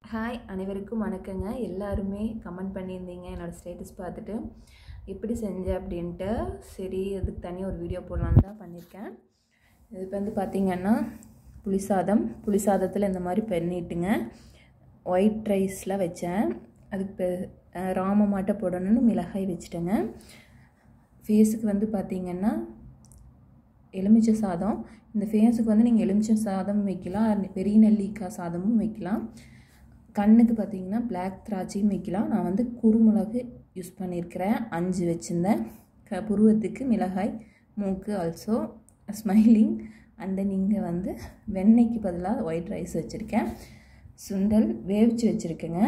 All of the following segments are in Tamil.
ஹாய் அனைவருக்கும் வணக்கங்க எல்லாருமே கமெண்ட் பண்ணியிருந்தீங்க என்னோடய ஸ்டேட்டஸ் பார்த்துட்டு எப்படி செஞ்சேன் அப்படின்ட்டு சரி அதுக்கு தனியாக ஒரு வீடியோ போடலான்னு தான் பண்ணியிருக்கேன் இது வந்து பார்த்திங்கன்னா புளிசாதம் புளிசாதத்தில் இந்த மாதிரி பண்ணிட்டுங்க ஒயிட் ரைஸில் வச்சேன் அதுக்கு பெ ராம மாட்டை போடணும்னு மிளகாய் வச்சுட்டேங்க ஃபேஸுக்கு வந்து பார்த்திங்கன்னா எலுமிச்சை சாதம் இந்த ஃபேஸுக்கு வந்து நீங்கள் எலுமிச்சை சாதம் வைக்கலாம் பெரிய நெல்லிக்காய் சாதமும் வைக்கலாம் கண்ணுக்கு பார்த்தீங்கன்னா பிளாக் திராட்சையும் வைக்கலாம் நான் வந்து குறுமிளகு யூஸ் பண்ணியிருக்கிறேன் அஞ்சு வச்சுருந்தேன் க புருவத்துக்கு மிளகாய் மூக்கு ஆல்சோ ஸ்மைலிங் அண்ட் தென் இங்கே வந்து வெண்ணெய்க்கு பதிலாக ஒயிட் ரைஸ் வச்சுருக்கேன் சுண்டல் வேவிச்சு வச்சுருக்கேங்க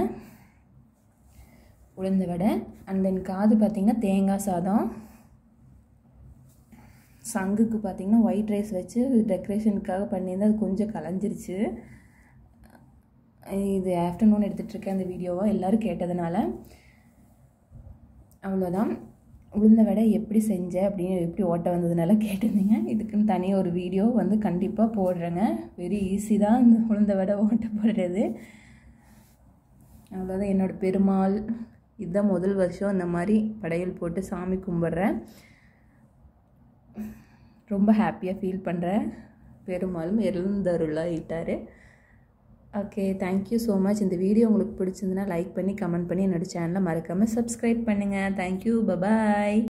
உளுந்த வடை அண்ட் தென் காது பார்த்திங்கன்னா தேங்காய் சாதம் சங்குக்கு பார்த்திங்கன்னா ஒயிட் ரைஸ் வச்சு டெக்கரேஷனுக்காக பண்ணியிருந்தேன் அது கொஞ்சம் கலைஞ்சிருச்சு இது ஆஃப்டர்நூன் எடுத்துகிட்ருக்கேன் அந்த வீடியோவை எல்லோரும் கேட்டதுனால அவ்வளோதான் உளுந்த வடை எப்படி செஞ்சேன் அப்படின்னு எப்படி ஓட்ட வந்ததுனால கேட்டிருந்தீங்க இதுக்குன்னு தனியாக ஒரு வீடியோ வந்து கண்டிப்பாக போடுறேங்க வெரி ஈஸி தான் இந்த உளுந்த வடை ஓட்ட போடுறது அவ்வளோதான் என்னோடய பெருமாள் இதுதான் முதல் வருஷம் இந்த மாதிரி படையல் போட்டு சாமி கும்பிட்றேன் ரொம்ப ஹாப்பியாக ஃபீல் பண்ணுறேன் பெருமாளும் எழுந்தருளாயிட்டார் ஓகே தேங்க்யூ ஸோ மச் இந்த வீடியோ உங்களுக்கு பிடிச்சிருந்துன்னா லைக் பண்ணி கமெண்ட் பண்ணி என்னோடய சேனலை மறக்காமல் சப்ஸ்கிரைப் பண்ணுங்கள் தேங்க்யூ பபாய்